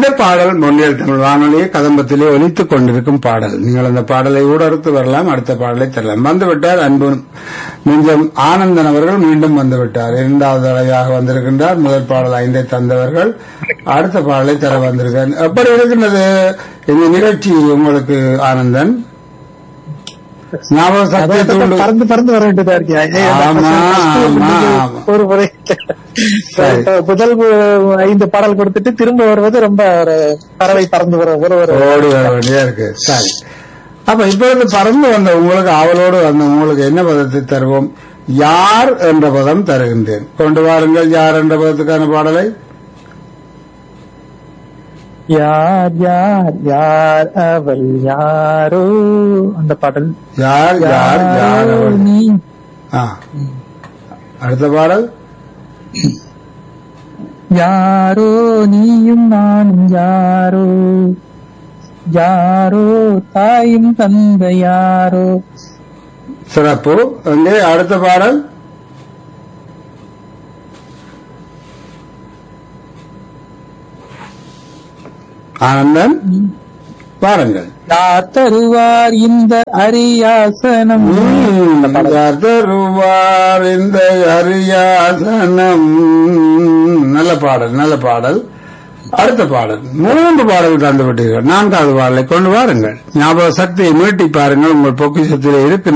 இந்த பாடல் மொழியல் தமிழ் வானொலியை கதம்பத்திலே ஒலித்துக் கொண்டிருக்கும் பாடல் நீங்கள் அந்த பாடலை ஊடறுத்து வரலாம் அடுத்த பாடலை தரலாம் வந்துவிட்டார் அன்பு நெஞ்சம் ஆனந்தன் அவர்கள் மீண்டும் வந்துவிட்டார் இரண்டாவது தடவையாக வந்திருக்கின்றார் முதல் பாடல் ஐந்தை தந்தவர்கள் அடுத்த பாடலை தர வந்திருக்கார் எப்படி இருக்கின்றது இந்த நிகழ்ச்சி உங்களுக்கு ஆனந்தன் ஞாபக சக்தியை அதான் தூண்டு பறந்து பறந்து வர வேண்டியதா இருக்கு ஐயா, ஆமா, first ஆமா, வந்து ஆமா. ஒரு முறை சரி. முதல் ஐந்து பாடல் கொடுத்துட்டு திரும்ப வருவது ரொம்ப ஒரு பறவை பறந்து வர ஒரு ஒரு ஓடி வர வேண்டியா இருக்கு சரி அப்ப இப்ப இருந்து பறந்து வந்த உங்களுக்கு ஆவலோடு வந்த உங்களுக்கு என்ன பதத்தை தருவோம் யார் என்ற பதம் தருகின்றேன் கொண்டு வாருங்கள் யார் என்ற பதத்துக்கான பாடலை யார் யார் யார் அவள் யாரோ அந்த பாடல் யார் யார் யார் யாரோ அவள்? நீ ஆ. அடுத்த பாடல் யாரோ நீயும் நானும் யாரோ யாரோ தாயும் தந்த யாரோ சிறப்பு அங்கே அடுத்த பாடல் ஆனந்தன் பாருங்கள் யார் தருவார் இந்த அரியாசனம் தருவார் இந்த அரியாசனம் நல்ல பாடல் நல்ல பாடல் அடுத்த பாடல் மூன்று பாடல் தந்து விட்டீர்கள் நான்காவது பாடலை கொண்டு வாருங்கள் ஞாபக சக்தியை மீட்டி பாருங்கள் உங்கள் பொக்கிஷத்திலே இருக்கின்ற